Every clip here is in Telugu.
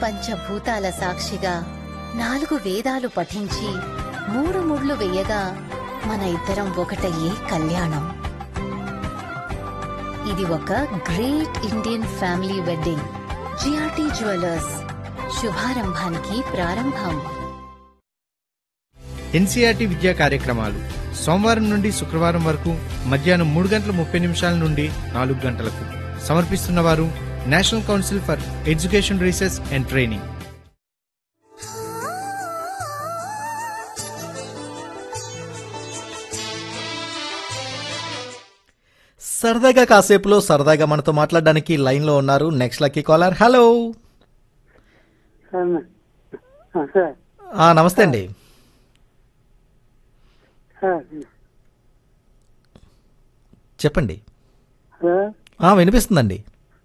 పంచభూతాల సాక్షిగా నాలుగు వేదాలు పఠించి మూడు ముళ్ళు వేయగా మన ఇద్దరం ఒకటయ్యే కళ్యాణం ఇది ఒక great Indian family wedding GRT jewellers శుభారంభానికి ప్రారంభం ఎన్సీఆర్టీ విద్యా కార్యక్రమాలు సోమవారం నుండి శుక్రవారం వరకు మధ్యాహ్నం మూడు గంటల ముప్పై నిమిషాల నుండి నాలుగు గంటలకు సమర్పిస్తున్నవారు national council for education research and training సరదాగా కాసేపులో సరదాగా మనతో మాట్లాడడానికి లైన్ లో ఉన్నారు next lucky caller hello sir ఆ, సార్ ఆ, నమస్తే అండి సార్ చెప్పండి సార్ ఆ, వినిపిస్తుందండి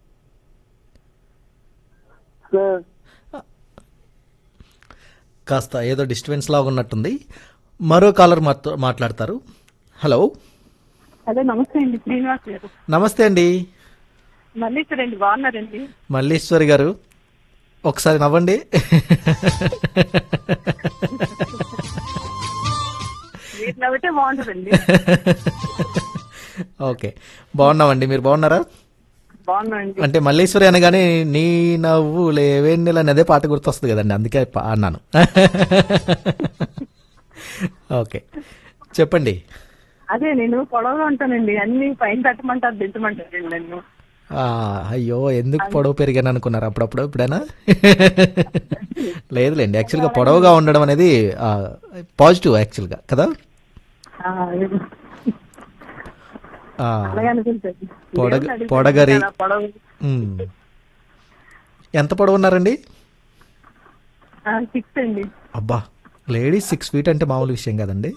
సార్ కాస్త ఏదో డిస్టర్బెన్స్ లాగా ఉన్నట్టుంది మరో కాలర్ మాతో మాట్లాడతారు హలో హలో నమస్తే అండి శ్రీనివాస్ గారు నమస్తే అండి మళ్ళీ ఇక్కడండి బాగున్నారండి మల్లీశ్వరి గారు ఒకసారి నవ్వండి మీరు నవ్వితే బాగుంటుందండి ఓకే బాగున్నామండి మీరు బాగున్నారా బాగున్నాండి అంటే మల్లీశ్వరి అనగానే నీ నవ్వు లేవేన్నెల అదే పాట గుర్తొస్తుంది కదండి అందుకే పా- అన్నాను ఓకే చెప్పండి అదే నేను పొడవుగా ఉంటానండి అన్ని పైన తట్టమంటారు దించమంటారండి నన్ను ఆ, అయ్యో ఎందుకు పొడవు పెరిగాను అనుకున్నారు అప్పుడప్పుడు ఇప్పుడైనా లేదులేండి యాక్చువల్గా పొడవుగా ఉండడం అనేది పాజిటివ్ యాక్చువల్గా కదా ఆ, ఆ, అలాగే అనిపించండి పొడగ- దేవుణ్ణి అడిగితే పొడగరి. చాలా పొడవు ఉమ్. ఎంత పొడవు ఉన్నారండి సిక్స్ అండి అబ్బా లేడీస్ సిక్స్ ఫీట్ అంటే మామూలు విషయం కదండి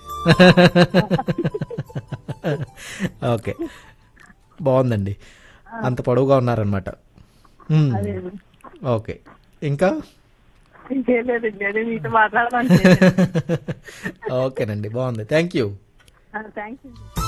ఓకే బాగుందండి అంత పొడవుగా ఉన్నారనమాట ఉమ్. అదే ఓకే ఇంకా ఇంకేం లేదండి అదే మీతో మాట్లాడమని ఓకేనండి బాగుంది థ్యాంక్ యూ థ్యాంక్ యూ